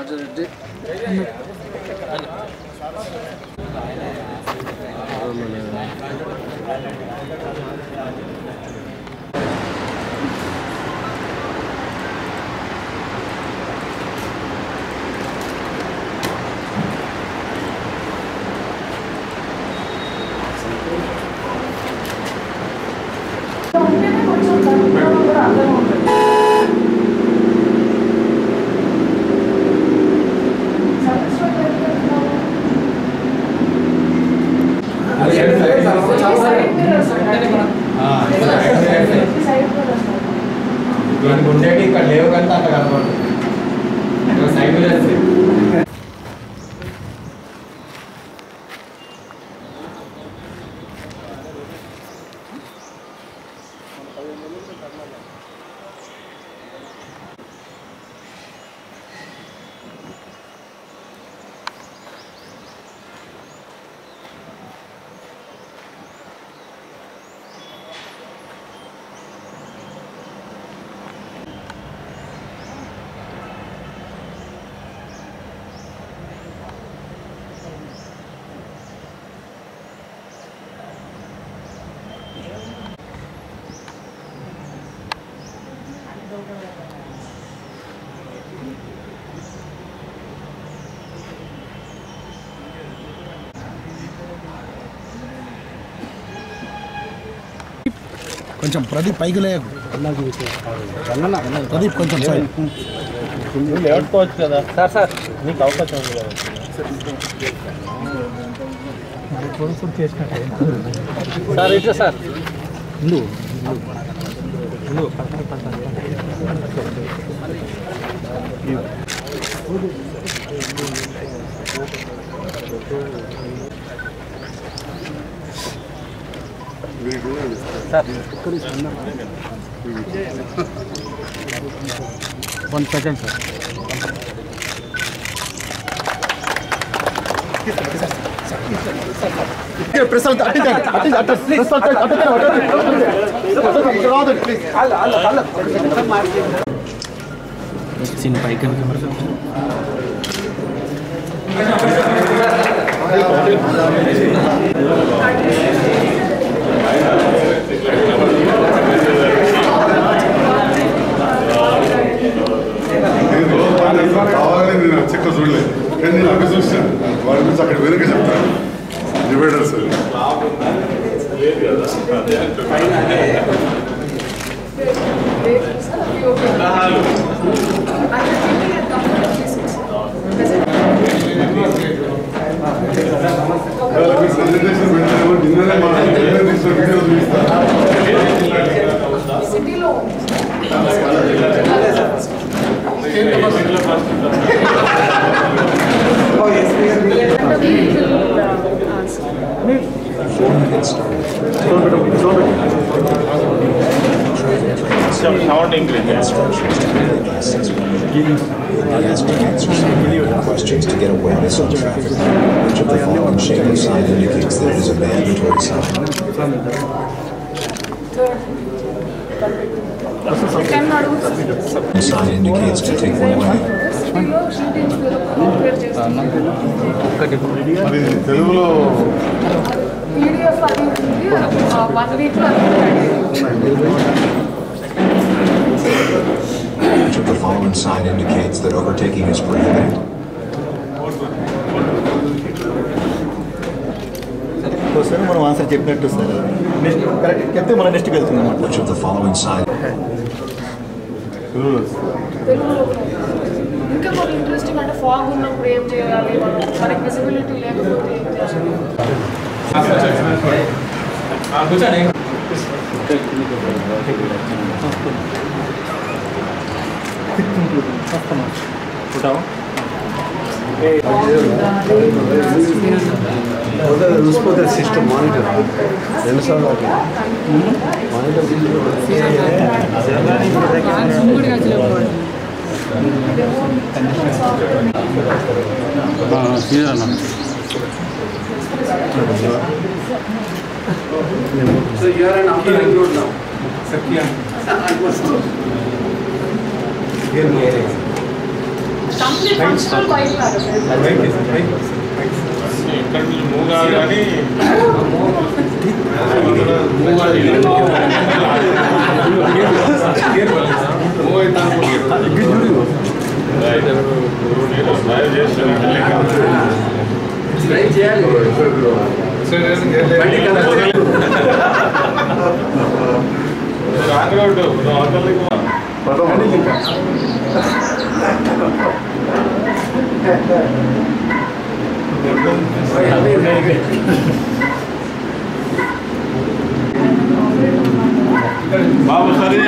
రాజారెడ్డి ఉంటేనే కొంచెం కనుక్కోవడం కూడా అర్థం ఉంటుంది సాటిస్ఫైడ్ అయిపోతున్నాము. ఈ సైడ్ మిర్రర్స్ ఉంటాయి. ఈ సైడ్ మిర్రర్స్ ఉంటాయి. దీనికి ఉండేటి ఇక్కడ లేవు కానీ అంత కనపడదు సైడ్ మిరర్స్ కొంచెం ప్రదీప్ పైకి లేకు ప్రదీప్ కొంచెం సైడ్ నువ్వు లేవట్టుకోవచ్చు కదా సార్ సార్ నీకు అవకాశం ఉంది కదా సార్ ఇట్లా సార్ వన్ సెకండ్ సార్ కావాలని నేను చెక్క చూడలేదు కానీ నేను అక్కడ చూసాను వాడి గురించి అక్కడ వెనుక చెప్తాను dividers Wait, sir, we okay. And the thinking and comfort of physics. Present. సందేశం పెట్టాము నిన్ననే మా నిన్న తీసిన వీడియో చూపిస్తాను సిటీలో ఉంది. Sound increase questions to get awareness on traffic. Which of the following shape or sign indicates that it is a mandatory sign? Ten అడుగుతుంది The sign indicates to take one way. సిటీలో shootings prepare చేస్తాను మరి తెలుగులో PDF అది ఉంది one వీక్లో Which of the following sign indicates that overtaking is prohibited? Sir మనం answer చెప్పినట్టు సార్ నెక్స్ట్ కరెక్ట్ చెప్తే మనం నెక్స్ట్కి వెళ్తున్నాం అన్నమాట Which of the following sign తెలుగులో తెలుగులో ఇంకా కొన్ని ఇంట్రెస్టింగ్ అంటే ఫాగ్ ఉన్నప్పుడు ఏం చేయాలి మనం మనకి విజిబిలిటీ లేకపోతే ఏం చేయాలి కూర్చోండి సిస్టమ్ మానిటర్ రెండు సార్లు So you are an upper road now. Almost. Complete functional bike లాగా సార్ ఇక్కడ నుంచి మూవ్ కాదు కానీ డ్రైవ్ చేస్తున్నట్టు ట్రై చేయాలి బండి కదలలేదు. రాంగ్ రోడ్డు నువ్వు అవతలకి పో. బాబు సరే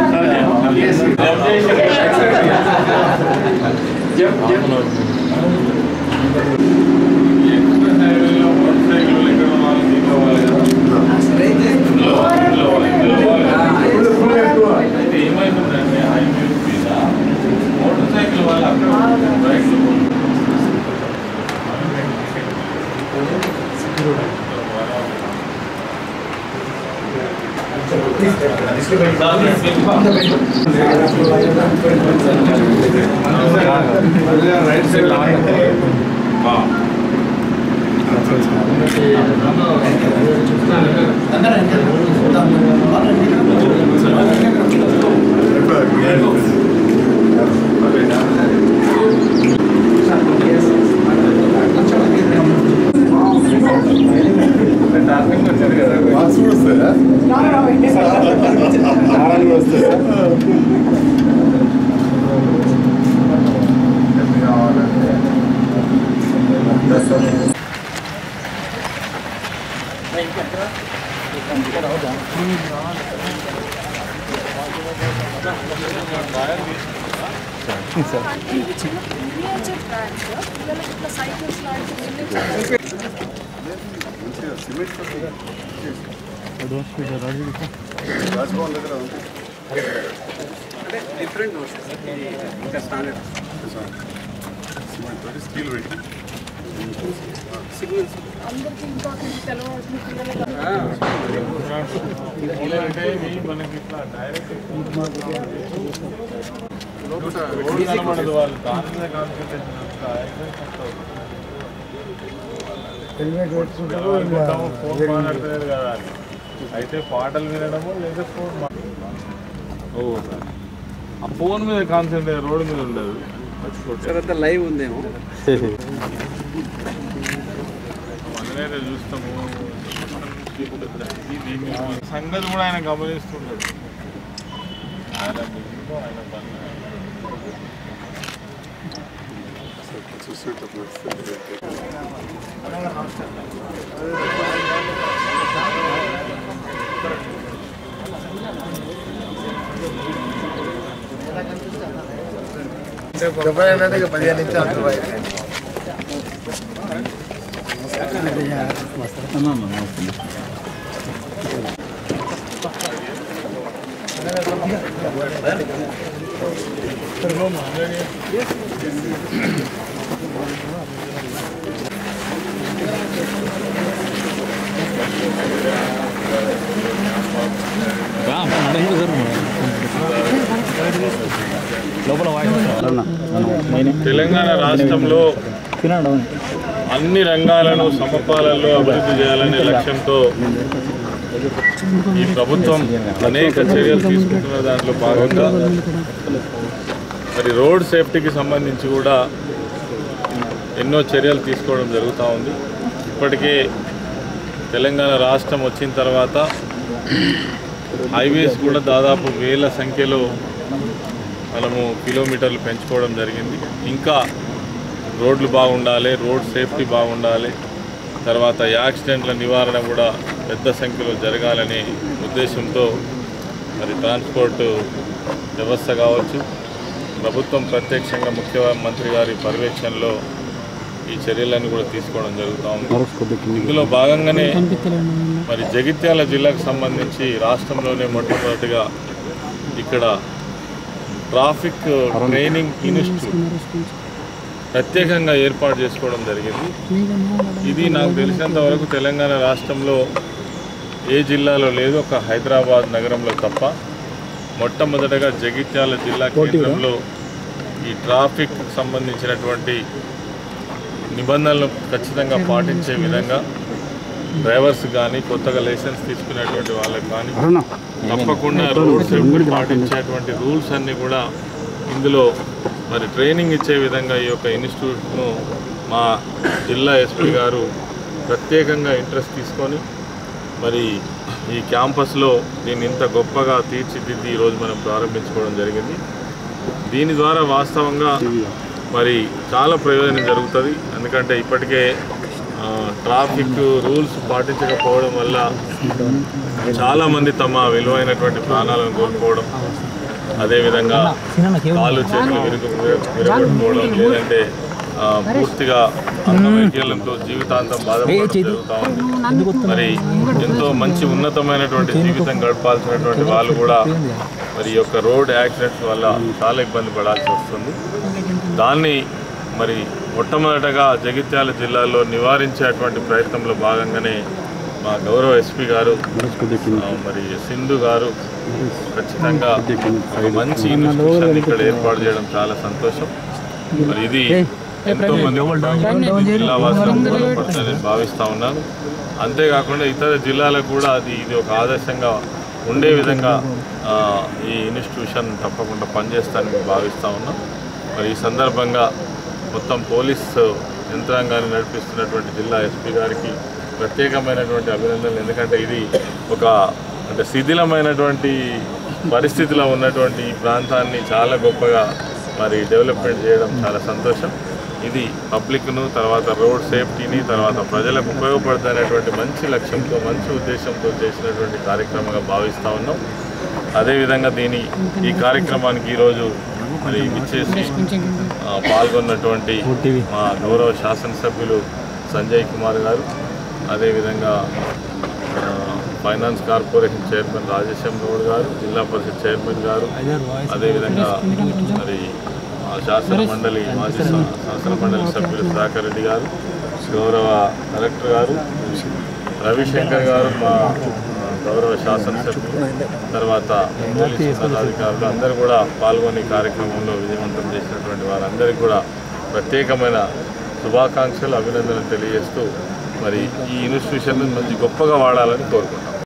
జంప్ జంప్ అయితే ఏమైందంటే హైవే మీద మోటార్ సైకిల్ వాళ్ళు అక్కడ రైట్ మార్క్స్ కూడా వస్తాయా ఇది చిన్న మినియేచర్ బ్రాంచ్ పిల్లలకి ఇట్లా సైకిల్స్ లాంటి మినియేచర్ మంచిగా సిమెంట్ రాజ్భవన్ దగ్గర ఉంది అంటే డిఫరెంట్ ఇంకా స్టాండర్డ్ సిమెంట్ తోటి స్టీల్ పెట్టి సిగ్నల్స్ అందరికీ ఇంపార్టెంట్ తెలవాల్సిన పిల్లలకి అంటే మీ మనకి ఇట్లా డైరెక్ట్ రోడ్డు కనబడదు వాళ్ళు దాని మీద కాన్సన్ట్రేషన్ ఫోన్ మాట్లాడలేదు కదా అని. అయితే పాటలు వినడము లేదా ఫోన్ మా- ఓ సార్ ఆ ఫోన్ మీద కాన్సన్ట్రేట్ రోడ్డు మీద ఉండదు మర్చిపోతే తర్వాత లైవ్ ఉందేమో మనమైతే చూస్తాము దీన్ని సంగతి కూడా ఆయన గమనిస్తుండడు ఆయన బిజీలో ఆయన పని చూసేటప్పుడు వస్తుంది. పదిహేను నుంచి అంత తెలంగాణ రాష్ట్రంలో అన్ని రంగాలను సమపాలనలో అభివృద్ధి చేయాలనే లక్ష్యంతో ఈ ప్రభుత్వం అనేక చర్యలు తీసుకుంటున్న దాంట్లో భాగంగా మరి రోడ్ సేఫ్టీకి సంబంధించి కూడా ఎన్నో చర్యలు తీసుకోవడం జరుగుతూ ఉంది ఇప్పటికే తెలంగాణ రాష్ట్రం వచ్చిన తర్వాత హైవేస్ కూడా దాదాపు వేల సంఖ్యలో మనము కిలోమీటర్లు పెంచుకోవడం జరిగింది ఇంకా రోడ్లు బాగుండాలి రోడ్ సేఫ్టీ బాగుండాలి తర్వాత యాక్సిడెంట్ల నివారణ కూడా పెద్ద సంఖ్యలో జరగాలనే ఉద్దేశంతో మరి ట్రాన్స్పోర్ట్ వ్యవస్థ కావచ్చు ప్రభుత్వం ప్రత్యక్షంగా ముఖ్యమంత్రి గారి పర్యవేక్షణలో ఈ చర్యలను కూడా తీసుకోవడం జరుగుతూ ఉంది ఇందులో భాగంగానే మరి జగిత్యాల జిల్లాకు సంబంధించి రాష్ట్రంలోనే మొట్టమొదటిగా ఇక్కడ ట్రాఫిక్ ట్రైనింగ్ ఇన్స్టిట్యూట్ ప్రత్యేకంగా ఏర్పాటు చేసుకోవడం జరిగింది ఇది నాకు తెలిసినంత వరకు తెలంగాణ రాష్ట్రంలో ఏ జిల్లాలో లేదు ఒక హైదరాబాద్ నగరంలో తప్ప మొట్టమొదటగా జగిత్యాల జిల్లా కేంద్రంలో ఈ ట్రాఫిక్ సంబంధించినటువంటి నిబంధనలు ఖచ్చితంగా పాటించే విధంగా డ్రైవర్స్ కానీ కొత్తగా లైసెన్స్ తీసుకునేటువంటి వాళ్ళకి కానీ తప్పకుండా రోడ్ సేఫ్టీ పాటించేటువంటి రూల్స్ అన్నీ కూడా ఇందులో మరి ట్రైనింగ్ ఇచ్చే విధంగా ఈ యొక్క ఇన్స్టిట్యూట్ను మా జిల్లా ఎస్పీ గారు ప్రత్యేకంగా ఇంట్రెస్ట్ తీసుకొని మరి ఈ క్యాంపస్లో దీన్ని ఇంత గొప్పగా తీర్చిదిద్ది ఈరోజు మనం ప్రారంభించుకోవడం జరిగింది దీని ద్వారా వాస్తవంగా మరి చాలా ప్రయోజనం జరుగుతుంది ఎందుకంటే ఇప్పటికే ఆ, ట్రాఫిక్ రూల్స్ పాటించకపోవడం వల్ల చాలామంది తమ విలువైనటువంటి ప్రాణాలను కోల్పోవడం అదేవిధంగా కాళ్ళు చేతులు విరుగు విరగొట్టుకోవడం లేదంటే ఆ, పూర్తిగా అంగవైకల్యంతో జీవితాంతం బాధపడడం జరుగుతూ ఉంది మరి ఎంతో మంచి ఉన్నతమైనటువంటి జీవితం గడపాల్సినటువంటి వాళ్ళు కూడా మరి ఈ యొక్క రోడ్ యాక్సిడెంట్స్ వల్ల చాలా ఇబ్బంది పడాల్సి వస్తుంది దాన్ని మరి మొట్టమొదటగా జగిత్యాల జిల్లాలో నివారించేటువంటి ప్రయత్నంలో భాగంగానే మా గౌరవ ఎస్పీ గారు ఆ, మరి సింధు గారు ఖచ్చితంగా ఒక మంచి ఇన్స్టిట్యూషన్ ఇక్కడ ఏర్పాటు చేయడం చాలా సంతోషం మరి ఇది ఎంతో మంది జిల్లా వాసులకు ఉపయోగపడుతుందని నేను భావిస్తా ఉన్నాను అంతేకాకుండా ఇతర జిల్లాలకు కూడా అది ఇది ఒక ఆదర్శంగా ఉండే విధంగా ఆ, ఈ ఇన్స్టిట్యూషన్ తప్పకుండా పనిచేస్తానని మేము భావిస్తా ఉన్నాం మరి ఈ సందర్భంగా మొత్తం పోలీస్ యంత్రాంగాన్ని నడిపిస్తున్నటువంటి జిల్లా ఎస్పీ గారికి ప్రత్యేకమైనటువంటి అభినందనలు ఎందుకంటే ఇది ఒక అంటే శిథిలమైనటువంటి పరిస్థితిలో ఉన్నటువంటి ఈ ప్రాంతాన్ని చాలా గొప్పగా మరి డెవలప్మెంట్ చేయడం చాలా సంతోషం ఇది పబ్లిక్ను తర్వాత రోడ్ సేఫ్టీని తర్వాత ప్రజలకు ఉపయోగపడుతున్నటువంటి మంచి లక్ష్యంతో మంచి ఉద్దేశంతో చేసినటువంటి కార్యక్రమంగా భావిస్తూ ఉన్నాం అదేవిధంగా దీని ఈ కార్యక్రమానికి ఈరోజు మరి ఇచ్చేసి ఆ, పాల్గొన్నటువంటి మా గౌరవ శాసనసభ్యులు సంజయ్ కుమార్ గారు అదేవిధంగా ఆ, finance corporation chairman Rajesham Goud గారు జిల్లా పరిషత్ చైర్మన్ గారు అదేవిధంగా మరి ఆ, శాసన మండలి మాజీ శా- శాసన మండలి సభ్యులు సుధాకర్ రెడ్డి గారు గౌరవ కలెక్టర్ గారు రవిశంకర్ గారు మా ఆ, గౌరవ శాసనసభ్యులు తర్వాత పోలీసు ఉన్నతాధికారులు అందరూ కూడా పాల్గొని ఈ కార్యక్రమంలో విజయవంతం చేసినటువంటి వారందరికీ కూడా ప్రత్యేకమైన శుభాకాంక్షలు అభినందనలు తెలియజేస్తూ మరి ఈ ఇన్స్టిట్యూషన్ మంచి గొప్పగా వాడాలని కోరుకుంటాం